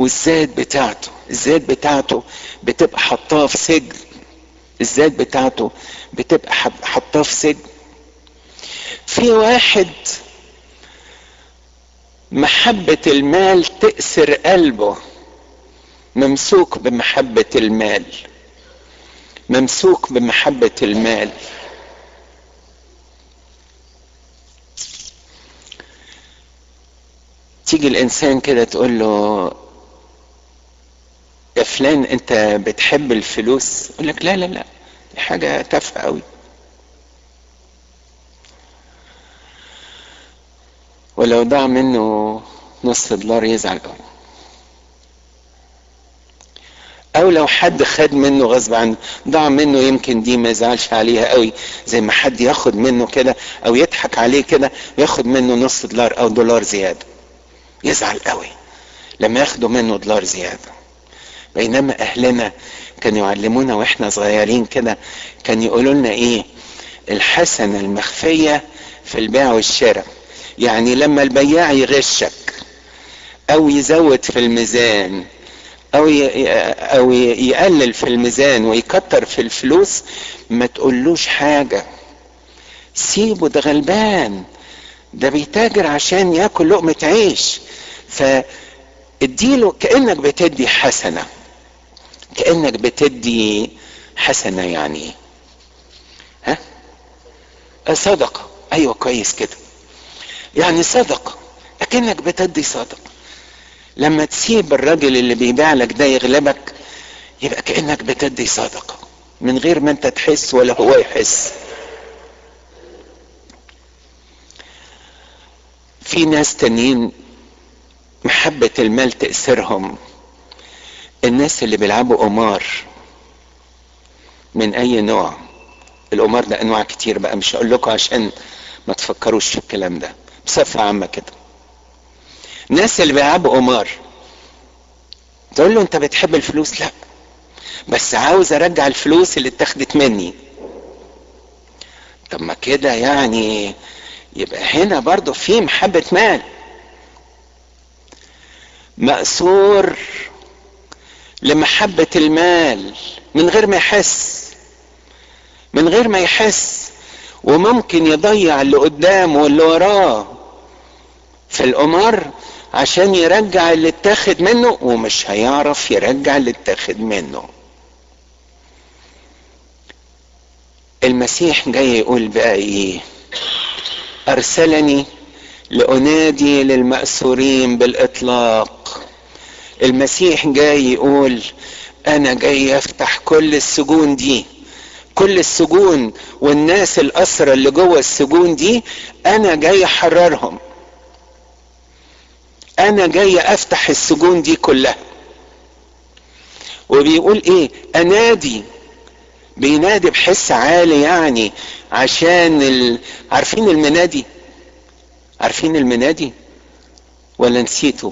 والذات بتاعته الذات بتاعته بتبقى حطاه في سجن الذات بتاعته بتبقى حطاه في سجن في واحد محبة المال تأسر قلبه ممسوك بمحبة المال ممسوك بمحبة المال تيجي الإنسان كده تقول له يا فلان أنت بتحب الفلوس يقول لك لا لا لا دي حاجة تافهة أوي ولو ضاع منه نص دولار يزعل قوي او لو حد خد منه غصب عنه ضاع منه يمكن دي ما يزعلش عليها قوي زي ما حد ياخد منه كده او يضحك عليه كده وياخد منه نص دولار او دولار زياده يزعل قوي لما ياخدوا منه دولار زياده بينما اهلنا كانوا يعلمونا واحنا صغيرين كده كان يقولوا لنا ايه الحسنه المخفيه في البيع والشراء يعني لما البياع يغشك او يزود في الميزان او او يقلل في الميزان ويكتر في الفلوس ما تقولوش حاجه سيبه ده غلبان ده بيتاجر عشان ياكل لقمه عيش فاديله كانك بتدي حسنه كانك بتدي حسنه يعني ها صدقه ايوه كويس كده يعني صدقه اكنك بتدي صدقه لما تسيب الراجل اللي بيبيع لك ده يغلبك يبقى كانك بتدي صدقه من غير ما انت تحس ولا هو يحس في ناس تانيين محبة المال تأثيرهم الناس اللي بيلعبوا قمار من أي نوع القمار ده أنواع كتير بقى مش هقول لكم عشان ما تفكروش في الكلام ده بصفة عامة كده الناس اللي بيلعبوا قمار تقول له انت بتحب الفلوس لا بس عاوز ارجع الفلوس اللي اتاخدت مني طب ما كده يعني يبقى هنا برضو في محبة مال مأسور لمحبة المال من غير ما يحس من غير ما يحس وممكن يضيع اللي قدامه واللي وراه في القمار عشان يرجع اللي اتاخد منه ومش هيعرف يرجع اللي اتاخد منه المسيح جاي يقول بقى ايه ارسلني لانادي للمأسورين بالاطلاق المسيح جاي يقول انا جاي افتح كل السجون دي كل السجون والناس الاسرى اللي جوه السجون دي انا جاي احررهم انا جاي افتح السجون دي كلها وبيقول ايه انادي بينادي بحس عالي يعني عشان ال... عارفين المنادي عارفين المنادي ولا نسيتوا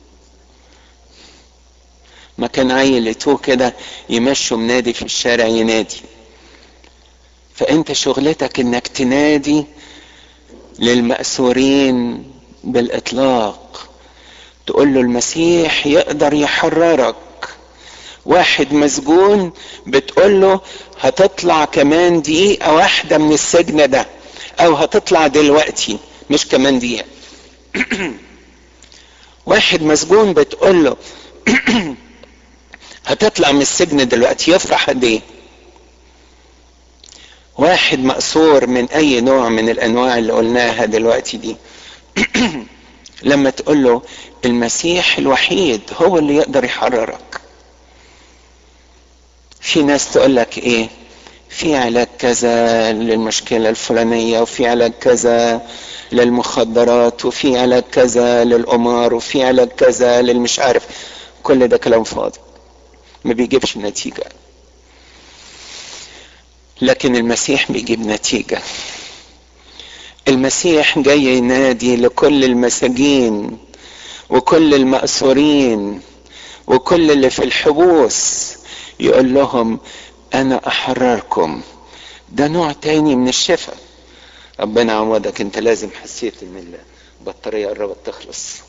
ما كان عيل لقيتوه كده يمشوا منادي في الشارع ينادي فانت شغلتك انك تنادي للمأسورين بالاطلاق تقول له المسيح يقدر يحررك واحد مسجون بتقول له هتطلع كمان دقيقة واحدة من السجن ده او هتطلع دلوقتي مش كمان دقيقة واحد مسجون بتقول له هتطلع من السجن دلوقتي يفرح قد ايه واحد مأسور من اي نوع من الانواع اللي قلناها دلوقتي دي لما تقول له المسيح الوحيد هو اللي يقدر يحررك في ناس تقول لك ايه في علاج كذا للمشكلة الفلانية وفي علاج كذا للمخدرات وفي علاج كذا للقمار وفي علاج كذا للمش عارف كل ده كلام فاضي ما بيجيبش نتيجة لكن المسيح بيجيب نتيجة المسيح جاي ينادي لكل المساجين وكل المأسورين وكل اللي في الحبوس يقول لهم انا احرركم ده نوع تاني من الشفاء ربنا عوضك انت لازم حسيت ان البطارية قربت تخلص